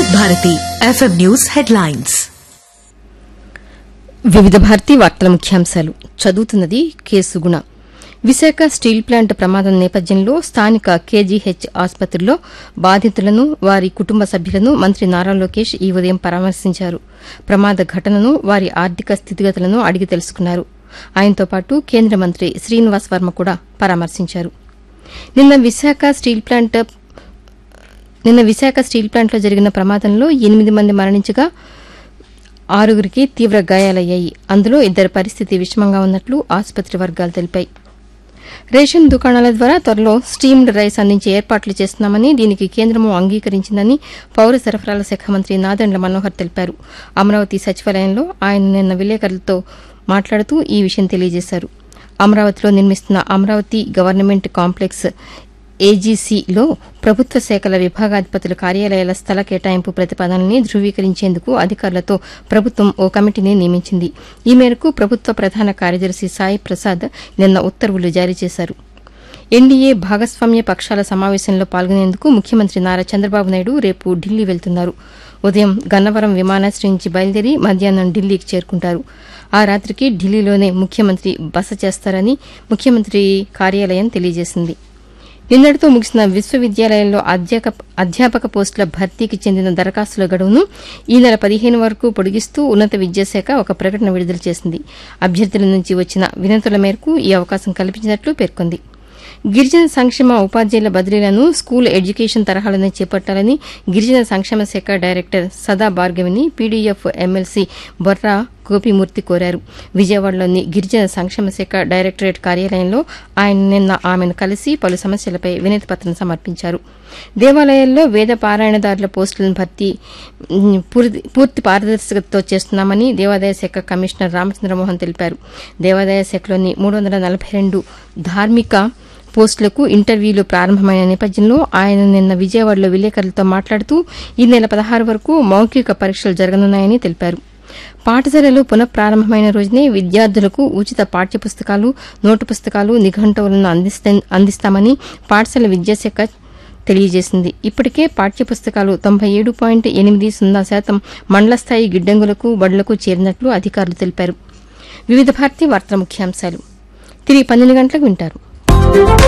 Bharati FM news headlines వివిధ భారతి వార్తల ముఖ్యాంశాలు చదువుతున్నది కేసు గుణ విశాఖ స్టీల్ ప్లాంట్ ప్రమాదం నేపథ్యంలో స్థానిక కేజీహెచ్ ఆసుపత్రిలో బాధితులను వారి కుటుంబ సభ్యులను మంత్రి నారా లోకేష్ ఈ ఉదయం పరామర్శించారు ప్రమాద ఘటనను వారి ఆర్థిక స్థితిగతులను అడిగి తెలుసుకున్నారు ఆయనతో పాటు కేంద్ర మంత్రి శ్రీనివాస్ వర్మ కూడా పరామర్శించారు నిన్న విశాఖ స్టీల్ ప్లాంట్ నిన్న విశాఖ స్టీల్ ప్లాంట్లో జరిగిన ప్రమాదంలో ఎనిమిది మంది మరణించగా ఆరుగురికి తీవ్ర గాయాలయ్యాయి అందులో ఇద్దరి పరిస్థితి విషమంగా ఉన్నట్లు ఆసుపత్రి వర్గాలు తెలిపాయి రేషన్ దుకాణాల ద్వారా త్వరలో స్టీమ్డ్ రైస్ అందించే ఏర్పాట్లు చేస్తున్నామని దీనికి కేంద్రము అంగీకరించిందని పౌర సరఫరాల శాఖ మంత్రి నాదెండ్ల మనోహర్ తెలిపారు అమరావతి సచివాలయంలో ఆయన నిన్న విలేకరులతో మాట్లాడుతూ ఈ విషయం తెలియజేశారు అమరావతిలో నిర్మిస్తున్న అమరావతి గవర్నమెంట్ కాంప్లెక్స్ ఏజీసీలో ప్రభుత్వ శాఖల విభాగాధిపతుల కార్యాలయాల స్థల కేటాయింపు ప్రతిపాదనల్ని ధృవీకరించేందుకు అధికారులతో ప్రభుత్వం ఓ కమిటీని నియమించింది ఈ మేరకు ప్రభుత్వ ప్రధాన కార్యదర్శి సాయి ప్రసాద్ నిన్న ఉత్తర్వులు జారీ చేశారు ఎన్డీఏ భాగస్వామ్య పక్షాల సమావేశంలో పాల్గొనేందుకు ముఖ్యమంత్రి నారా చంద్రబాబు నాయుడు రేపు ఢిల్లీ వెళ్తున్నారు ఉదయం గన్నవరం విమానాశ్రయం నుంచి బయలుదేరి మధ్యాహ్నం ఢిల్లీకి చేరుకుంటారు ఆ రాత్రికి ఢిల్లీలోనే ముఖ్యమంత్రి బస చేస్తారని ముఖ్యమంత్రి కార్యాలయం తెలియజేసింది నిన్నటితో ముగిసిన విశ్వవిద్యాలయాల్లో అధ్యాక అధ్యాపక పోస్టుల భర్తీకి చెందిన దరఖాస్తుల గడువును ఈ నెల పదిహేను వరకు పొడిగిస్తూ ఉన్నత విద్యాశాఖ ఒక ప్రకటన విడుదల చేసింది అభ్యర్థుల నుంచి వచ్చిన వినతుల మేరకు ఈ అవకాశం కల్పించినట్లు పేర్కొంది గిరిజన సంక్షేమ ఉపాధ్యాయుల బదిలీలను స్కూల్ ఎడ్యుకేషన్ తరహాలోనే చేపట్టాలని గిరిజన సంక్షేమ శాఖ డైరెక్టర్ సదా భార్గవిని పీడీఎఫ్ ఎమ్మెల్సీ బొర్రా గోపిమూర్తి కోరారు విజయవాడలోని గిరిజన సంక్షేమ శాఖ డైరెక్టరేట్ కార్యాలయంలో ఆయన నిన్న ఆమెను కలిసి పలు సమస్యలపై వినతి పత్రం సమర్పించారు దేవాలయాల్లో వేద పారాయణదారుల పోస్టులను భర్తీ ఉమ్, పూర్తి- పూర్తి పారదర్శకతతో చేస్తున్నామని దేవాదాయ శాఖ కమిషనర్ రామచంద్రమోహన్ తెలిపారు దేవాదాయ శాఖలోని మూడు వందల నలభై రెండు ధార్మిక పోస్టులకు ఇంటర్వ్యూలు ప్రారంభమైన నేపథ్యంలో ఆయన నిన్న విజయవాడలో విలేకరులతో మాట్లాడుతూ ఈ నెల పదహారు వరకు మౌఖిక పరీక్షలు జరగనున్నాయని తెలిపారు పాఠశాలలు పునఃప్రారంభమైన రోజునే విద్యార్థులకు ఉచిత పాఠ్యపుస్తకాలు నోటు పుస్తకాలు నిఘంటువులను అందిస్త- అందిస్తామని పాఠశాల విద్యాశాఖ తెలియజేసింది ఇప్పటికే పాఠ్యపుస్తకాలు తొంభై ఏడు పాయింట్ ఎనిమిది సున్నా శాతం మండల స్థాయి గిడ్డంగులకు బడులకు చేరినట్లు అధికారులు తెలిపారు వివిధ భారతి వార్తల ముఖ్యాంశాలు తిరిగి పన్నెండు గంటలకు వింటారు